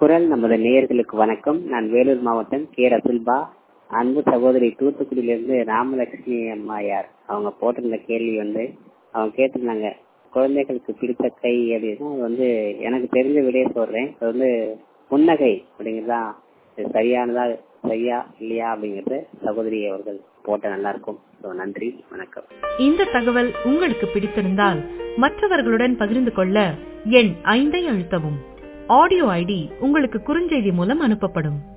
குரல் நமது நேயர்களுக்கு வணக்கம் நான் வேலூர் மாவட்டம் கே ரசுல்பா அன்பு சகோதரி தூத்துக்குடியிலிருந்து ராமலட்சுமி அம்மாயார் அவங்க போட்டிருந்த கேள்வி வந்து அவங்க கேட்டிருந்தாங்க குழந்தைகளுக்கு பிடித்த கை அப்படின்னா அது வந்து எனக்கு தெரிஞ்ச விடையை சொல்றேன் அது வந்து புன்னகை அப்படிங்கிறதா இது சரியானதா சரியா இல்லையா அப்படிங்கறது சகோதரி அவர்கள் போட்ட நல்லா இருக்கும் ஸோ நன்றி வணக்கம் இந்த தகவல் உங்களுக்கு பிடித்திருந்தால் மற்றவர்களுடன் பகிர்ந்து கொள்ள எண் ஐந்தை அழுத்தவும் ஆடியோ ஐடி உங்களுக்கு குறுஞ்செய்தி மூலம் அனுப்பப்படும்